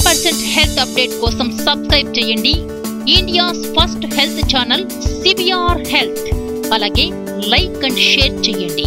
Percent health update కోసం subscribe చేయండి India's first health channel CBR health అలాగే like and share చేయండి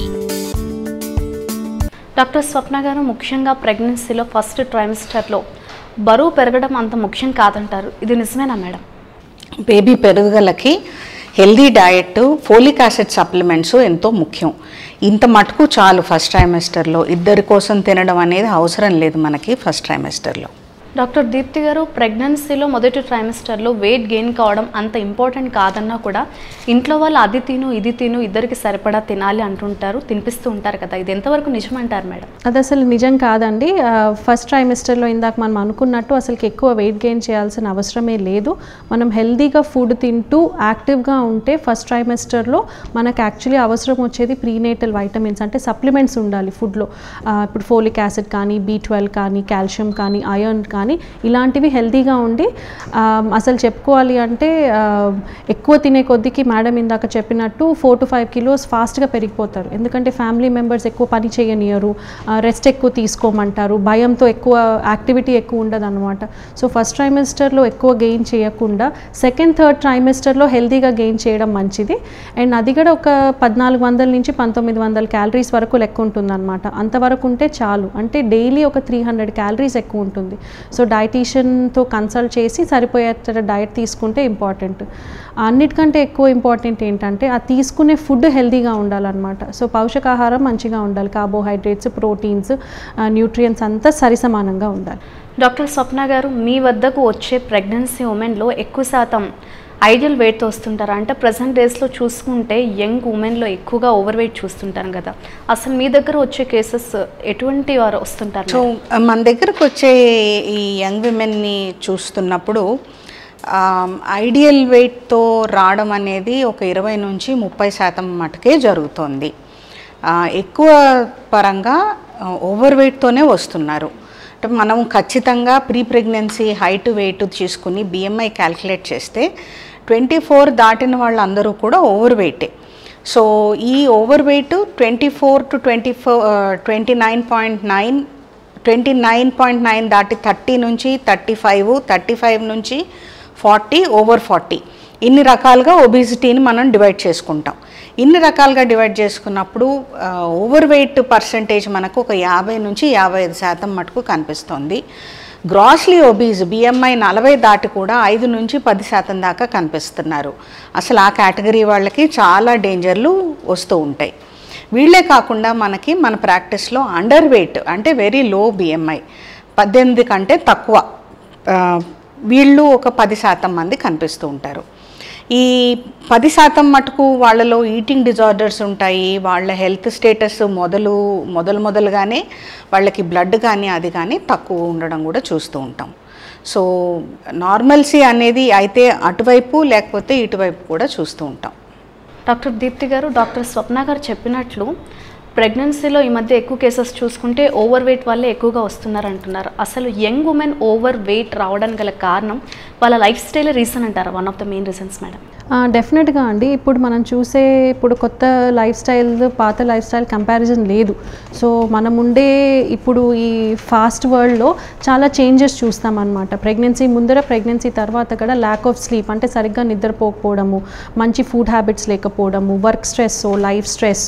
doctor Swapna garu ముఖ్యంగా ప్రెగ్నెన్సీలో ఫస్ట్ ట్రైమిస్టర్లో బరువు పెరగడం అంత ముఖ్యం కాదంటారు ఇది నిజమేనా మేడం బేబీ పెరుగుదలకి healthy diet folic acid supplements ఎంతో ముఖ్యం ఇంత మటుకు చాలు ఫస్ట్ ట్రైమెస్టర్లో ఇద్దరి కోసం తినడం అనేది అవసరం లేదు మనకి ఫస్ట్ ట్రైమెస్టర్లో డాక్టర్ దీప్తి గారు ప్రెగ్నెన్సీలో మొదటి ట్రైమిస్టర్లో వెయిట్ గెయిన్ కావడం అంత ఇంపార్టెంట్ కాదన్నా కూడా ఇంట్లో వాళ్ళు అది తిను ఇది తిను ఇద్దరికి సరిపడా తినాలి అంటుంటారు తినిపిస్తూ ఉంటారు కదా ఇది ఎంతవరకు నిజమంటారు మేడం అది అసలు నిజం కాదండి ఆ, ఫస్ట్ ట్రైమిస్టర్లో ఇందాక మనం అనుకున్నట్టు అసలుకి ఎక్కువ వెయిట్ గెయిన్ చేయాల్సిన అవసరమే లేదు మనం హెల్దీగా ఫుడ్ తింటూ యాక్టివ్గా ఉంటే ఫస్ట్ ట్రైమిస్టర్లో మనకు యాక్చువల్లీ అవసరం వచ్చేది ప్రీనేటల్ వైటమిన్స్ అంటే సప్లిమెంట్స్ ఉండాలి ఫుడ్లో ఇప్పుడు ఫోలిక్ యాసిడ్ కానీ బీ ట్వెల్వ్ కానీ కాల్షియం కానీ ఐరన్ కానీ ఇలాంటివి హెల్దీగా ఉండి ఆ, అసలు చెప్పుకోవాలి అంటే ఆ, ఎక్కువ తినే కొద్దికి మేడం ఇందాక చెప్పినట్టు ఫోర్ టు ఫైవ్ కిలోస్ ఫాస్ట్గా పెరిగిపోతారు ఎందుకంటే ఫ్యామిలీ మెంబర్స్ ఎక్కువ పని చేయనియరు రెస్ట్ ఎక్కువ తీసుకోమంటారు భయంతో ఎక్కువ యాక్టివిటీ ఎక్కువ ఉండదు అనమాట సో ఫస్ట్ ట్రైమిస్టర్లో ఎక్కువ గెయిన్ చేయకుండా సెకండ్ థర్డ్ ట్రైమిస్టర్లో హెల్తీగా గెయిన్ చేయడం మంచిది అండ్ అది కూడా ఒక పద్నాలుగు వందల నుంచి పంతొమ్మిది వందల క్యాలరీస్ వరకు లెక్క ఉంటుంది అనమాట అంతవరకు ఉంటే చాలు అంటే డైలీ ఒక త్రీ హండ్రెడ్ క్యాలరీస్ ఎక్కువ ఉంటుంది సో డైటీషియన్తో కన్సల్ట్ చేసి సరిపోయేట డైట్ తీసుకుంటే ఇంపార్టెంట్ అన్నిటికంటే ఎక్కువ ఇంపార్టెంట్ ఏంటంటే ఆ తీసుకునే ఫుడ్ హెల్తీగా ఉండాలన్నమాట సో పౌషకాహారం మంచిగా ఉండాలి కార్బోహైడ్రేట్స్ ప్రోటీన్స్ న్యూట్రియంట్స్ అంతా సరిసమానంగా ఉండాలి డాక్టర్ స్వప్న గారు మీ వద్దకు వచ్చే ప్రెగ్నెన్సీ ఉమెన్లో ఎక్కువ శాతం ఐడియల్ వెయిట్తో వస్తుంటారు అంటే ప్రజెంట్ డేస్లో చూసుకుంటే యంగ్ ఉమెన్లో ఎక్కువగా ఓవర్ వెయిట్ చూస్తుంటారు కదా అసలు మీ దగ్గర వచ్చే కేసెస్ ఎటువంటి వారు వస్తుంటారు సో మేడం? మన దగ్గరకు వచ్చే ఈ యంగ్ విమెన్ని చూస్తున్నప్పుడు ఐడియల్ వెయిట్తో రావడం అనేది ఒక ఇరవై నుంచి ముప్పై శాతం మటుకే జరుగుతోంది ఆ, ఎక్కువ పరంగా ఓవర్ వెయిట్తోనే వస్తున్నారు అంటే మనం ఖచ్చితంగా ప్రీ ప్రెగ్నెన్సీ హైట్ వెయిట్ తీసుకుని బిఎంఐ క్యాల్కులేట్ చేస్తే ట్వంటీ ఫోర్ దాటిన వాళ్ళందరూ కూడా ఓవర్ వెయిటే సో ఈ over weight twenty four to twenty four twenty nine point nine twenty nine point nine దాటి థర్టీ నుంచి థర్టీ ఫైవ్ థర్టీ ఫైవ్ నుంచి ఫార్టీ ఓవర్ ఫార్టీ ఇన్ని రకాలుగా ఒబిసిటీని మనం డివైడ్ చేసుకుంటాం ఇన్ని రకాలుగా డివైడ్ చేసుకున్నప్పుడు ఓవర్ వెయిట్ పర్సంటేజ్ మనకు ఒక యాభై నుంచి యాభై ఐదు శాతం మటుకు కనిపిస్తుంది గ్రాస్లీ ఒబీస్ బిఎంఐ నలభై దాటి కూడా ఐదు నుంచి పది శాతం దాకా కనిపిస్తున్నారు అసలు ఆ కేటగిరీ వాళ్ళకి చాలా డేంజర్లు వస్తూ ఉంటాయి వీళ్ళే కాకుండా మనకి మన ప్రాక్టీస్లో అండర్ వెయిట్ అంటే వెరీ లో బిఎంఐ పద్దెనిమిది కంటే తక్కువ ఆ, వీళ్ళు ఒక పది శాతం మంది కనిపిస్తూ ఉంటారు ఈ పది శాతం మటుకు వాళ్ళలో ఈటింగ్ డిజార్డర్స్ ఉంటాయి వాళ్ళ హెల్త్ స్టేటస్ మొదలు మొదలు మొదలుగానే వాళ్ళకి బ్లడ్ కానీ అది కానీ తక్కువ ఉండడం కూడా చూస్తూ ఉంటాం సో నార్మల్సీ అనేది అయితే అటువైపు లేకపోతే ఇటువైపు కూడా చూస్తూ ఉంటాం డాక్టర్ దీప్తి గారు డాక్టర్ స్వప్న గారు చెప్పినట్లు ప్రెగ్నెన్సీలో ఈ మధ్య ఎక్కువ కేసెస్ చూసుకుంటే ఓవర్ వెయిట్ వల్లే ఎక్కువగా వస్తున్నారు అంటున్నారు అసలు యంగ్ ఉమెన్ ఓవర్ వెయిట్ రావడానికి గల కారణం వాళ్ళ లైఫ్ స్టైల్ రీజన్ అంటారు one of the main reasons madam డెఫినెట్గా అండి ఇప్పుడు మనం చూసే ఇప్పుడు కొత్త లైఫ్ స్టైల్ పాత లైఫ్ స్టైల్ కంపారిజన్ లేదు సో మనం ఉండే ఇప్పుడు ఈ ఫాస్ట్ వరల్డ్లో చాలా చేంజెస్ చూస్తాం అనమాట ప్రెగ్నెన్సీ ముందర ప్రెగ్నెన్సీ తర్వాత కూడా ల్యాక్ ఆఫ్ స్లీప్ అంటే సరిగ్గా నిద్రపోకపోవడము మంచి ఫుడ్ హ్యాబిట్స్ లేకపోవడము work stress life stress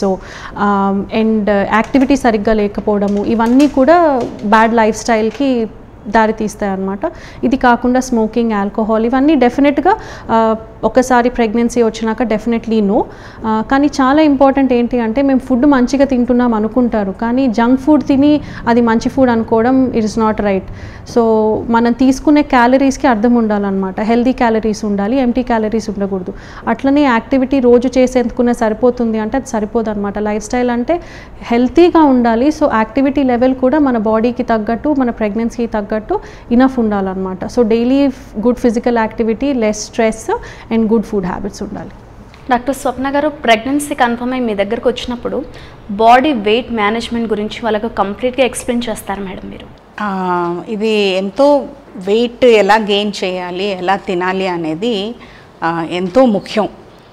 and activity సరిగ్గా లేకపోవడము ఇవన్నీ కూడా బ్యాడ్ లైఫ్ స్టైల్కి దారి తీస్తాయి అన్నమాట ఇది కాకుండా స్మోకింగ్ ఆల్కహాల్ ఇవన్నీ డెఫినెట్గా ఒకసారి ప్రెగ్నెన్సీ వచ్చినాక డెఫినెట్లీ నో కానీ చాలా ఇంపార్టెంట్ ఏంటి అంటే మేము ఫుడ్ మంచిగా తింటున్నాం అనుకుంటారు కానీ జంక్ ఫుడ్ తిని అది మంచి ఫుడ్ అనుకోవడం it is not right so మనం తీసుకునే క్యాలరీస్కి అర్థం ఉండాలన్నమాట హెల్దీ క్యాలరీస్ ఉండాలి ఎంటీ క్యాలరీస్ ఉండకూడదు అట్లనే యాక్టివిటీ రోజు చేసేందుకునే సరిపోతుంది అంటే అది సరిపోదు అనమాట లైఫ్ స్టైల్ అంటే హెల్తీగా ఉండాలి సో యాక్టివిటీ లెవెల్ కూడా మన బాడీకి తగ్గట్టు మన ప్రెగ్నెన్సీకి తగ్గట్టు ఇనఫ్ ఉండాలన్నమాట so daily good physical activity less stress and good food habits ఉండాలి doctor Swapna garu pregnancy confirm అయ్యి మీ దగ్గరకు వచ్చినప్పుడు బాడీ వెయిట్ మేనేజ్మెంట్ గురించి వాళ్ళకు కంప్లీట్గా ఎక్స్ప్లెయిన్ చేస్తారు మేడం మీరు ఆ, ఇది ఎంతో వెయిట్ ఎలా గెయిన్ చేయాలి ఎలా తినాలి అనేది ఆ, ఎంతో ముఖ్యం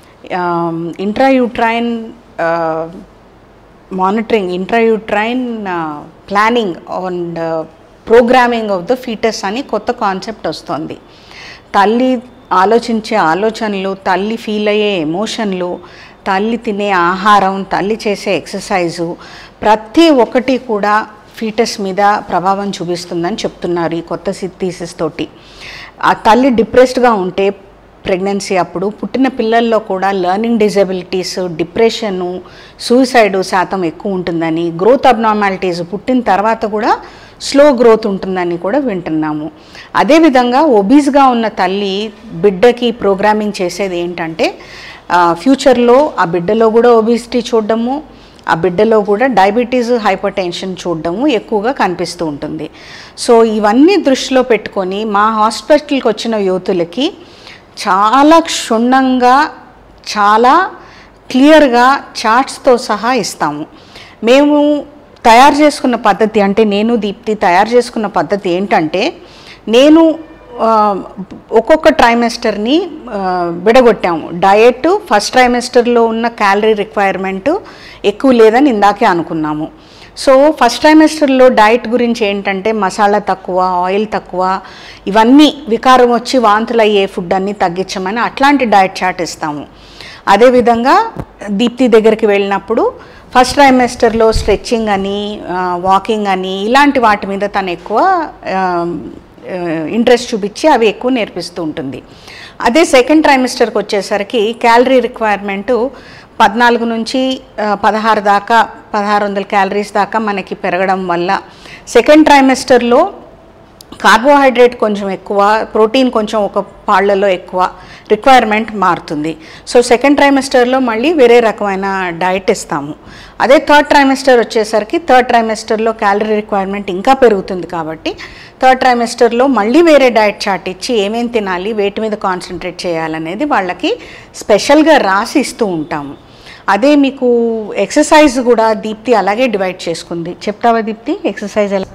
intrauterine monitoring intrauterine planning and programming of the foetus అని కొత్త కాన్సెప్ట్ వస్తుంది తల్లి ఆలోచించే ఆలోచనలు తల్లి ఫీల్ అయ్యే ఎమోషన్లు తల్లి తినే ఆహారం తల్లి చేసే ఎక్సర్సైజు ప్రతి ఒక్కటి కూడా ఫీటస్ మీద ప్రభావం చూపిస్తుందని చెప్తున్నారు ఈ కొత్త థీసిస్ తోటి ఆ తల్లి డిప్రెస్డ్గా ఉంటే ప్రెగ్నెన్సీ అప్పుడు పుట్టిన పిల్లల్లో కూడా లెర్నింగ్ డిజబిలిటీస్ డిప్రెషను సూసైడ్ శాతం ఎక్కువ ఉంటుందని గ్రోత్ అబ్నార్మాలిటీస్ పుట్టిన తర్వాత కూడా స్లో గ్రోత్ ఉంటుందని కూడా వింటున్నాము అదేవిధంగా ఒబీస్గా ఉన్న తల్లి బిడ్డకి ప్రోగ్రామింగ్ చేసేది ఏంటంటే ఫ్యూచర్లో ఆ బిడ్డలో కూడా ఒబిసిటీ చూడడము ఆ బిడ్డలో కూడా డయాబెటీస్ హైపర్ టెన్షన్ చూడడము ఎక్కువగా కనిపిస్తూ ఉంటుంది సో ఇవన్నీ దృష్టిలో పెట్టుకొని మా హాస్పిటల్కి వచ్చిన యువతులకి చాలా క్షుణ్ణంగా చాలా క్లియర్గా చార్ట్స్తో సహా ఇస్తాము మేము తయారు చేసుకున్న పద్ధతి అంటే నేను దీప్తి తయారు చేసుకున్న పద్ధతి ఏంటంటే నేను ఆ, ఒక్కొక్క ట్రైమెస్టర్ని విడగొట్టాము డయట్ ఫస్ట్ ట్రైమెస్టర్లో ఉన్న క్యాలరీ రిక్వైర్మెంట్ ఎక్కువ లేదని ఇందాకే అనుకున్నాము సో ఫస్ట్ ట్రైమెస్టర్లో డయట్ గురించి ఏంటంటే మసాలా తక్కువ ఆయిల్ తక్కువ ఇవన్నీ వికారం వచ్చి వాంతులు అయ్యే ఫుడ్ అన్నీ తగ్గించమని అట్లాంటి డయట్ చార్ట్ ఇస్తాము అదేవిధంగా దీప్తి దగ్గరికి వెళ్ళినప్పుడు ఫస్ట్ ట్రైమెస్టర్లో స్ట్రెచ్చింగ్ అని వాకింగ్ అని ఇలాంటి వాటి మీద తను ఎక్కువ ఇంట్రెస్ట్ చూపించి అవి ఎక్కువ నేర్పిస్తూ ఉంటుంది అదే సెకండ్ ట్రైమిస్టర్కి వచ్చేసరికి క్యాలరీ రిక్వైర్మెంటు పద్నాలుగు నుంచి ఆ, పదహారు దాకా పదహారు వందల క్యాలరీస్ దాకా మనకి పెరగడం వల్ల సెకండ్ ట్రైమెస్టర్లో కార్బోహైడ్రేట్ కొంచెం ఎక్కువ ప్రోటీన్ కొంచెం ఒక పాళ్లలో ఎక్కువ రిక్వైర్మెంట్ మారుతుంది సో సెకండ్ ట్రైమెస్టర్లో మళ్ళీ వేరే రకమైన డైట్ ఇస్తాము అదే థర్డ్ ట్రైమెస్టర్ వచ్చేసరికి థర్డ్ ట్రైమెస్టర్లో క్యాలరీ రిక్వైర్మెంట్ ఇంకా పెరుగుతుంది కాబట్టి థర్డ్ ట్రైమెస్టర్లో మళ్ళీ వేరే డైట్ చార్ట్ ఇచ్చి ఏమేం తినాలి వేటి మీద కాన్సన్ట్రేట్ చేయాలనేది వాళ్ళకి స్పెషల్గా రాసి ఇస్తూ ఉంటాము అదే మీకు ఎక్సర్సైజ్ కూడా దీప్తి అలాగే డివైడ్ చేసుకుంది చెప్తావా దీప్తి ఎక్సర్సైజ్ ఎలా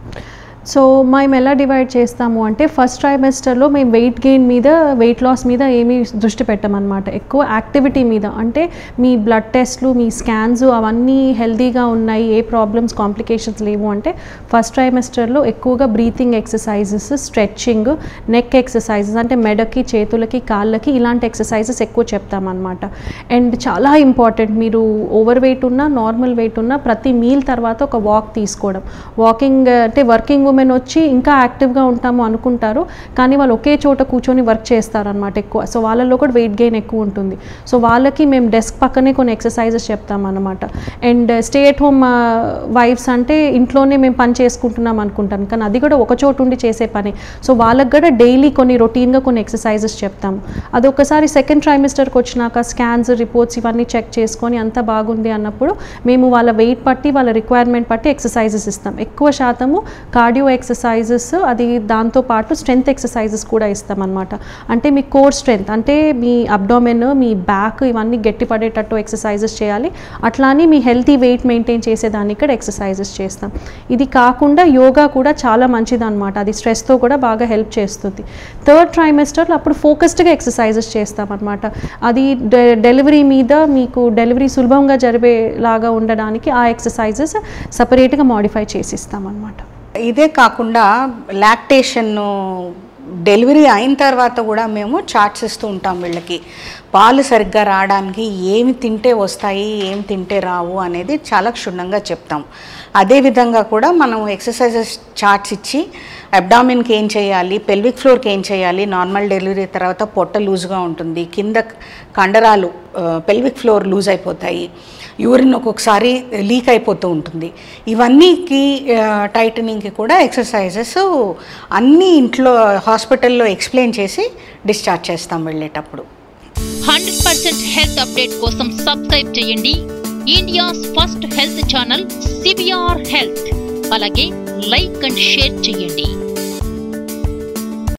సో మేము ఎలా డివైడ్ చేస్తాము అంటే ఫస్ట్ ట్రైమెస్టర్లో మేము వెయిట్ గెయిన్ మీద వెయిట్ లాస్ మీద ఏమీ దృష్టి పెట్టమన్నమాట ఎక్కువ యాక్టివిటీ మీద అంటే మీ బ్లడ్ టెస్ట్లు మీ స్కాన్స్ అవన్నీ హెల్తీగా ఉన్నాయి ఏ ప్రాబ్లమ్స్ కాంప్లికేషన్స్ లేవు అంటే ఫస్ట్ ట్రైమెస్టర్లో ఎక్కువగా breathing exercises stretching neck exercises అంటే మెడకి చేతులకి కాళ్ళకి ఇలాంటి ఎక్సర్సైజెస్ ఎక్కువ చెప్తామన్నమాట అండ్ చాలా ఇంపార్టెంట్ మీరు ఓవర్ వెయిట్ ఉన్నా నార్మల్ వెయిట్ ఉన్నా ప్రతి మీల్ తర్వాత ఒక వాక్ తీసుకోవడం వాకింగ్ అంటే వర్కింగ్ ఉమెన్ వచ్చి ఇంకా యాక్టివ్గా ఉంటాము అనుకుంటారు కానీ వాళ్ళు ఒకే చోట కూర్చొని వర్క్ చేస్తారనమాట ఎక్కువ సో వాళ్ళలో కూడా వెయిట్ గెయిన్ ఎక్కువ ఉంటుంది సో వాళ్ళకి మేము డెస్క్ పక్కనే కొన్ని ఎక్సర్సైజెస్ చెప్తామన్నమాట and stay at home wives అంటే ఇంట్లోనే మేము పని చేసుకుంటున్నాం అనుకుంటాను కానీ అది కూడా ఒక చోటు ఉండి చేసే పని సో వాళ్ళకి కూడా డైలీ కొన్ని రొటీన్గా కొన్ని ఎక్సర్సైజెస్ చెప్తాము అది ఒకసారి సెకండ్ ట్రైమిస్టర్కి వచ్చినాక స్కాన్స్ రిపోర్ట్స్ ఇవన్నీ చెక్ చేసుకొని అంత బాగుంది అన్నప్పుడు మేము వాళ్ళ వెయిట్ బట్టి వాళ్ళ రిక్వైర్మెంట్ బట్టి ఎక్సర్సైజెస్ ఇస్తాం ఎక్కువ శాతము కార్డియో ఎక్సర్సైజెస్ అది దాంతో పాటు స్ట్రెంత్ ఎక్సర్సైజెస్ కూడా ఇస్తాం అనమాట అంటే మీ కోర్ స్ట్రెంత్ అంటే మీ అబ్డోమెన్ మీ బ్యాక్ ఇవన్నీ గట్టిపడేటట్టు ఎక్సర్సైజెస్ చేయాలి అట్లానే మీ హెల్తీ వెయిట్ మెయింటైన్ చేసేదాన్ని ఇక్కడ ఎక్సర్సైజెస్ చేస్తాం ఇది కాకుండా యోగా కూడా చాలా మంచిది అనమాట అది స్ట్రెస్తో కూడా బాగా హెల్ప్ చేస్తుంది థర్డ్ ట్రైమెస్టర్లో అప్పుడు ఫోకస్డ్గా ఎక్సర్సైజెస్ చేస్తామన్నమాట అది డె- డెలివరీ మీద మీకు డెలివరీ సులభంగా జరిపేలాగా ఉండడానికి ఆ ఎక్సర్సైజెస్ సపరేట్గా మాడిఫై చేసి ఇస్తామన్నమాట ఇదే కాకుండా లాక్టేషన్ డెలివరీ అయిన తర్వాత కూడా మేము చార్ట్స్ ఇస్తూ ఉంటాం వీళ్ళకి పాలు సరిగ్గా రావడానికి ఏమి తింటే వస్తాయి ఏమి తింటే రావు అనేది చాలా క్షుణ్ణంగా చెప్తాం అదేవిధంగా కూడా మనం ఎక్సర్సైజెస్ చార్ట్స్ ఇచ్చి అబ్డామిన్కి ఏం చేయాలి పెల్విక్ ఫ్లోర్కి ఏం చేయాలి నార్మల్ డెలివరీ తర్వాత పొట్ట లూజ్గా ఉంటుంది కింద కండరాలు పెల్విక్ ఫ్లోర్ లూజ్ అయిపోతాయి యూరిన్ ఒక్కొక్కసారి లీక్ అయిపోతూ ఉంటుంది ఇవన్నీకి టైటనింగ్కి కూడా ఎక్సర్సైజెస్ అన్నీ ఇంట్లో హాస్పిటల్లో ఎక్స్ప్లెయిన్ చేసి డిశ్చార్జ్ చేస్తాం వెళ్ళేటప్పుడు హండ్రెడ్ పర్సెంట్ హెల్త్ అప్డేట్ కోసం సబ్స్క్రైబ్ చేయండి India's first health channel CBR health అలాగే లైక్ అండ్ షేర్ చేయండి